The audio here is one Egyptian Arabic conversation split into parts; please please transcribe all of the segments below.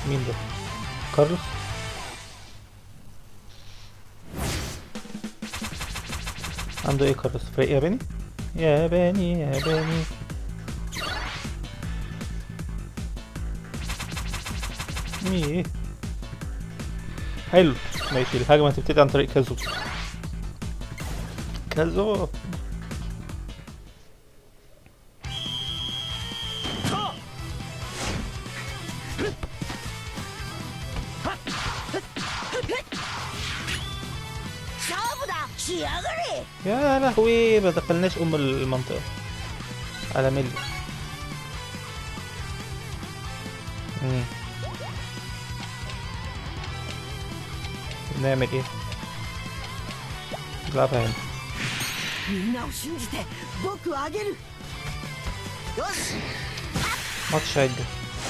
مين ده كارلوس عنده ايه كارلوس فريق ياباني ياباني ياباني ايه حلو ماشي الهجمة هتبتدي عن طريق كازو كازو يا لهوي ما دخلناش ام المنطقة على ملي مم. نعمل ايه نلعبها هنا みんなを信じて僕をあげるよし ماتش عجة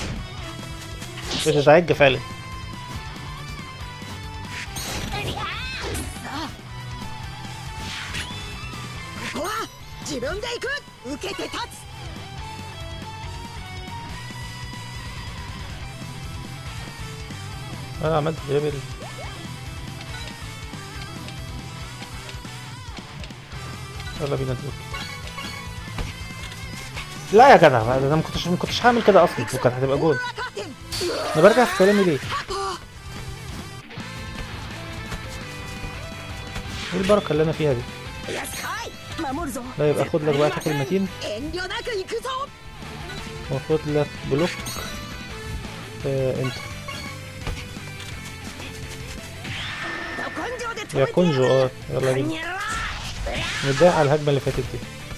مش عجة فعلا ここは自分で行く受けて立つ انا عملت دريبل يلا بينا دلوقتي لا يا جدع بقى، ده انا ما كنتش ما كنتش هعمل كده اصلا وكانت هتبقى جول カーテン انا برجع في كلامي ليه؟ ايه البركة اللي انا فيها دي؟ よし来い守るぞ لا يبقى خد لك بقى تاكل متين 遠慮なく行くぞ وخد لك بلوك آه انت ど根性で止 يا めて كونجو やる اه يلا بينا にゃら متضايق على الهجمة اللي فاتت دي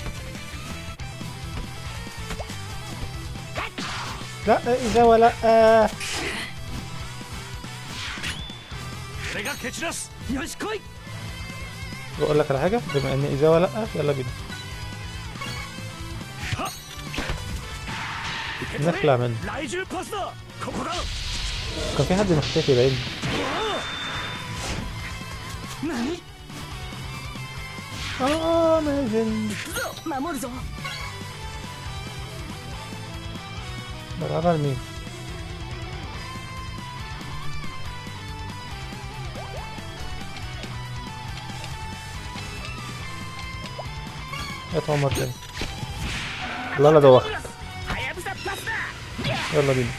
لا إذا ولا آه. 俺が蹴散らすよし来い بقول لك على حاجة بما إن إذا ولا يلا بينا نخلع منه 来獣パスだここだ كان في حد مختفي باين 何 اه مازن 守るぞ بلعبها لمين هات عمر تاني لا لا دوخ はやぶさパスだ يلا بينا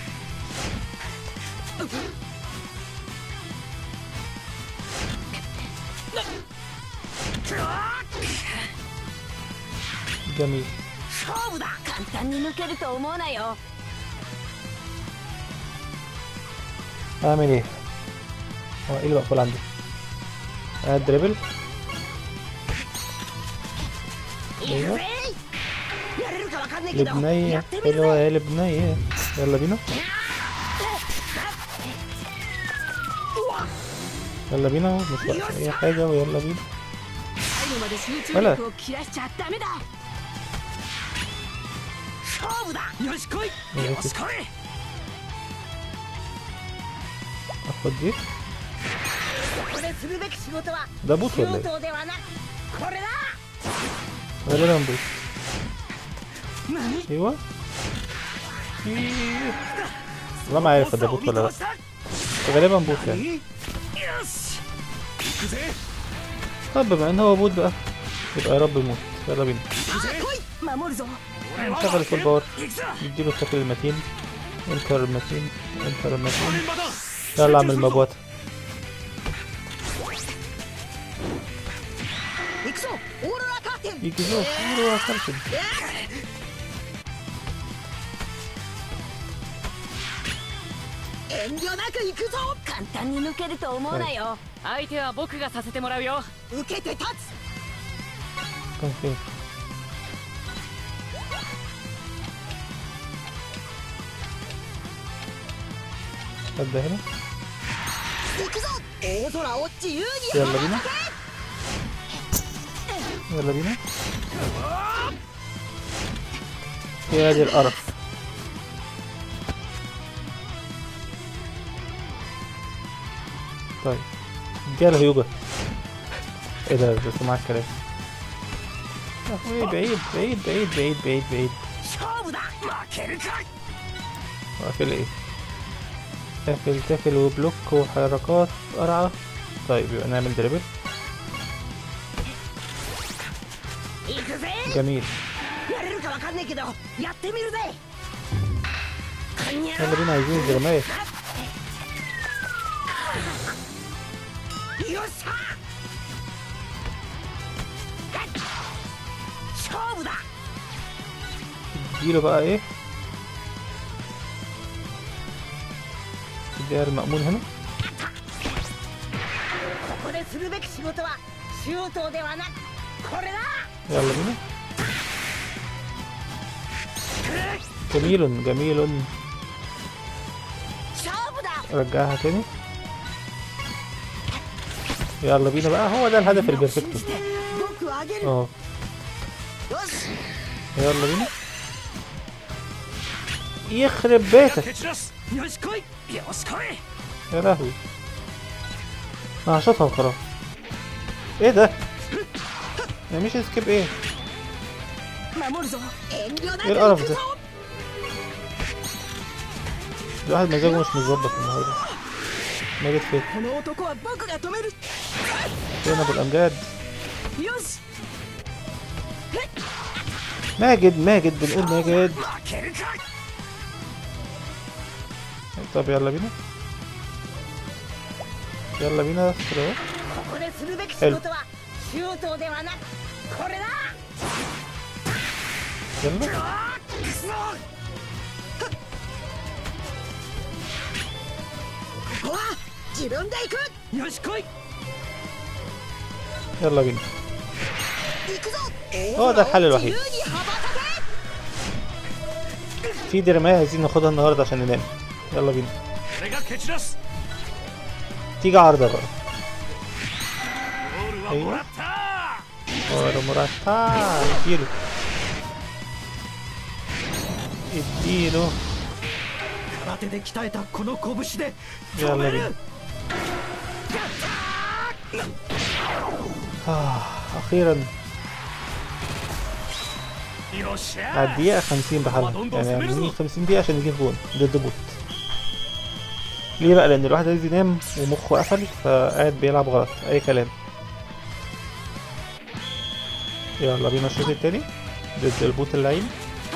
جميل 勝負だ簡単に抜けると思うなよ اعمل ايه هو ايه اللي مقفول عندي انا دريبل いくぜやれるかわかんないけどや لبنية ってみる حلوة ぜ يا لبنية يلا بينا يلا بينا مش وقت اي حاجة ويلا بينا 最後まで集中 ولا 力を切らしちゃダメだ勝負だよし来いいいよし来い اخد دي ここでするべき仕事は ده بوت 中 ولا ايه 東ではなくこれだ غالبا بوت 何 ايوه إيه. والله ما عارف ده بوت ولا لا غالبا بوت يعني よし行くぜ طب بما ان هو بوت بقى يبقى يا رب يموت يلا بينا さあ来い守るぞ نشغل الفول باور 行くぞ نديله الشكل المتين انتر المتين انتر المتين メンバだ يلا اعمل مبوات 行くぞオーロラカーテン يجي زوج يروح كرشن 遠慮なく行くぞ簡単に抜けると思うなよ、 相手は僕がさせてもらうよ受けて立つ كان فين ابدا هنا 行くぞ大空を自由に يلا بينا يلا بينا يا دي القرف طيب جاله هيوجا ايه ده بس معاك كلام يا أخوي بعيد بعيد بعيد بعيد بعيد بعيد 勝負だ負けるか واقفل ايه تاكل تاكل وبلوك وحركات قرعة طيب يبقى نعمل دريبل 行くぜ جميل やれるかわかんねえけどやってみるぜこんにゃろ يلا بينا عايزين الدرامات よっしゃ勝負だ اديله بقى ايه الدائر المأمون هنا ここでするべき仕事はシュートではなくこれだ يلا بينا جميل جميل 勝負だ رجعها تاني يلا بينا بقى هو ده الهدف 信 البرفكتو じて僕をあげるよ اه し يلا بينا يخرب بيتك 蹴散らすよし来いよし来い يا لهوي انا هشوطها وخلاص ايه ده يا مش سكيب ايه 守るぞ遠慮なく ايه القرف 行く ده ぞ الواحد مزاجه مش متظبط النهارده ماجد فين この男は僕が止める فين ابو الامجاد よし ماجد ماجد بنقول ماجد 負けるか طب يلا بينا يلا بينا استر اهو ここでするべき仕事はシュートではなくこれだ يلا くそここは自分で行くよし来い يلا بينا 行くぞ هو ده الحل الوحيد 自由に羽ばたけ في درماية عايزين ناخدها النهارده عشان ننام يلا بينا 俺が蹴散らす تيجي عارضة بقى ゴールはもらった ورا مرتاح اديله اديله 空手で鍛えたこの拳で يلا بينا آه اخيرا よっし على ゃ الدقيقة 50 بحالها يعني عاملين 50 دقيقة عشان نجيب جون ضد بوت ليه بقى لأن الواحد عايز ينام ومخه قفل فقاعد بيلعب غلط أي كلام يلا بينا الشوط التاني ضد البوت اللعين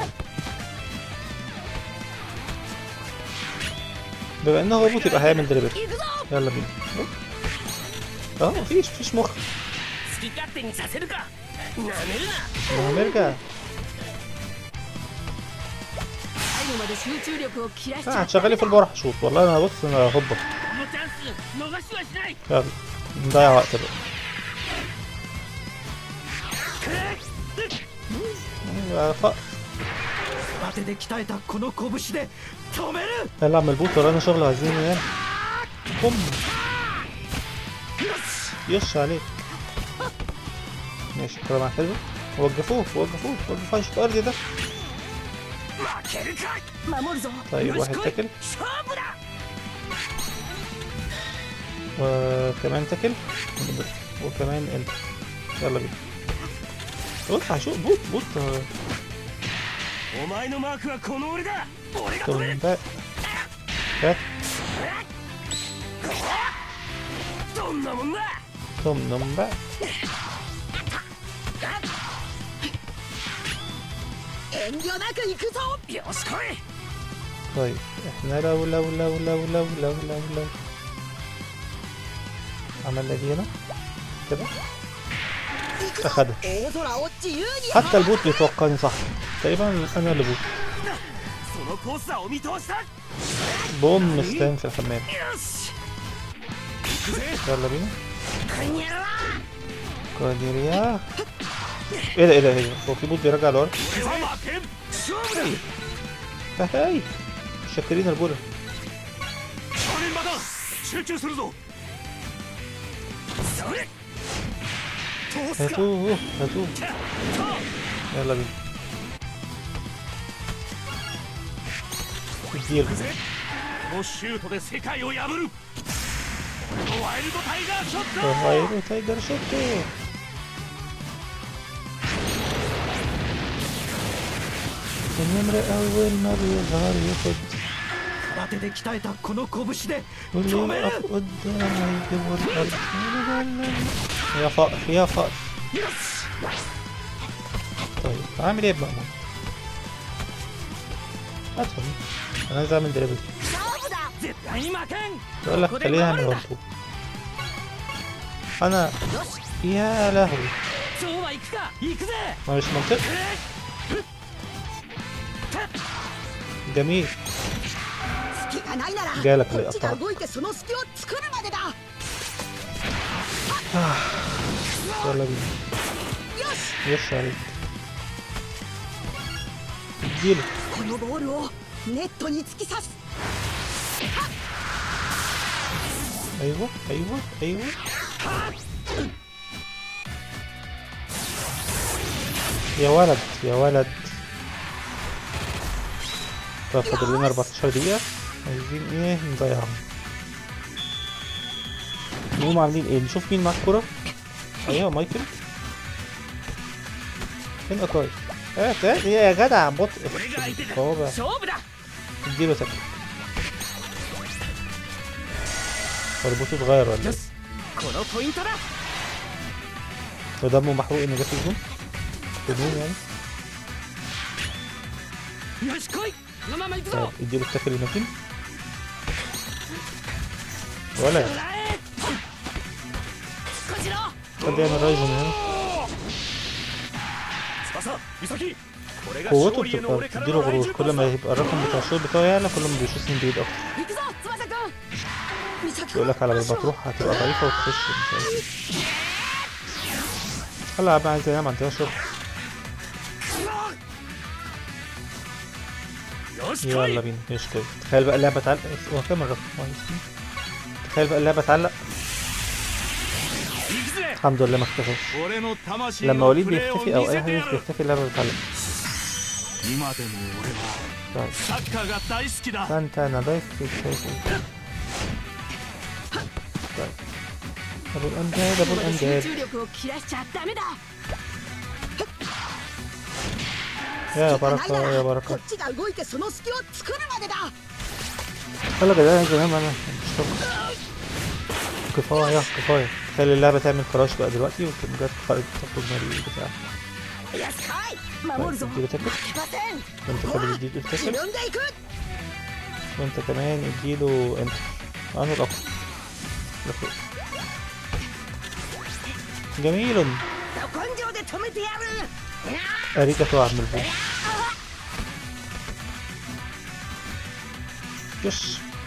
بما انه هو بوت يبقى هيعمل دريبل 行くぞ يلا بينا اه مفيش مفيش مخ 好き勝手にさせるかなめるな هنرجع 最後まで集中力を切らしち آه ゃ هتشغلي في البارح شوط والله انا بص انا هوبا このチャンス逃しはしない يلا نضيع وقت بقى آه، ف- 空手で鍛えたこの拳で止める يلا عم البوت ورانا شغل عايزين ننام بوم يش عليك ماشي الكرة حلوة وقفوه وقفوه وقفوه شوط ارضي ده 負けるか守るぞ طيب よし واحد 来い تاكل 勝負だ وكمان تاكل وكمان انت يلا بينا بص هشوف بوت بوت آه، お前のマークはこの俺だ俺が止める تنباء فات どんなもんだ ثم ننباء 遠慮なく行くぞよし来い طيب احنا لو لو لو لو لو لو لو لو عملنا دي هنا كده 行くぞ اخدها 大空を自由に حتى البوت بيتوقعني صح تقريبا انا اللي بوت そのコースはお見通しだよ بوم مستان في الحمام し行くぜ يلا بينا こんにゃろ قادريا ايه ده ايه ده ايه ده هو في بوت بيرجع لورا 俺は負けん勝負だ هاي شاكرين البولا 正念場だ集中するぞそれ通すか هاتوه هاتوه يلا بينا اديله このシュートで世界を破る俺のワイルドタイガーショット غيروا تايجر شوتو النمر أول ما بيظهر ياخد 空手で鍛えたこの拳で واللي 止め يقف る قدامه يجيبه الأرض يا فقر يا فقر طيب عامل ايه بقى ادخل انا عايز اعمل دريبل 勝負だ絶対に負けん يقول لك خلينا نعمل ونطوب انا يا لهوي そうは行くか行くぜ ما مش منطقي جميل 隙がないならジャイラクこっちがでやった動いてその隙を作るまでだ يلا بينا よし يش عليك اديله このボールをネットに突き刺す ايوه ايوه ايوه يا ولد يا ولد طب فاضل لنا 14 دقيقة عايزين ايه نضيعهم نقوم عاملين ايه نشوف مين معاه الكورة ايوه مايكل فين اكاي ايه ده؟ ايه يا جدع بطء في الصوابع 勝負だ اديله تاكل مربوطه اتغير ولا よ ايه しこのポイントだ ودمه محروق انه جه في الجون في الجون يعني よし来いこのまま行く طيب ぞ اديله التاكل المتين ولا 食らえこちら حد يعمل رايزن هنا 翼岬これが قوته 勝利への بتبقى 俺から بتديله の来 غرور 日 كل ما يبقى الرقم بتاع الشوط بتاعه يعلى كل ما بيشوط من بعيد اكتر 行くぞ翼くん美咲 يقول لك على بال ما تروح هتبقى ضعيفة وتخش مش عارف ايه هلا بقى عايز انام عندها شغل よし来 يلا い بينا مش كده تخيل بقى اللعبة تعلق هو كام الرقم كويس تخيل بقى اللعبة تعلق 行くぜ الحمد لله ما اختفاش 俺の魂 لما の وليد プレーを بيختفي او 見 اي せて حاجة やる بيختفي اللعبة بتعلق 今でも俺は طيب サッカーが大好きだ فانت انا ضيف في الشاشه طيب ابو الامجاد ابو ここで集 الامجاد 中力を切らしちゃダメだ يا 隙がない بركه な يا らこ بركه っちが動いてその隙を作るまでだ يلا يا جدعان زمان انا مش طبعا. كفايه كفايه خلي اللعبه تعمل كراش بقى دلوقتي والكاميرات تخرج تخرج من البتاع よし来い守るぞ اديله تاكل 負けません وانت كمان اديله 自 تاكل 分で行く وانت كمان اديله انت انا الاقوى لفوق. جميل ど根性で止めてやる أريكة عم البوم يس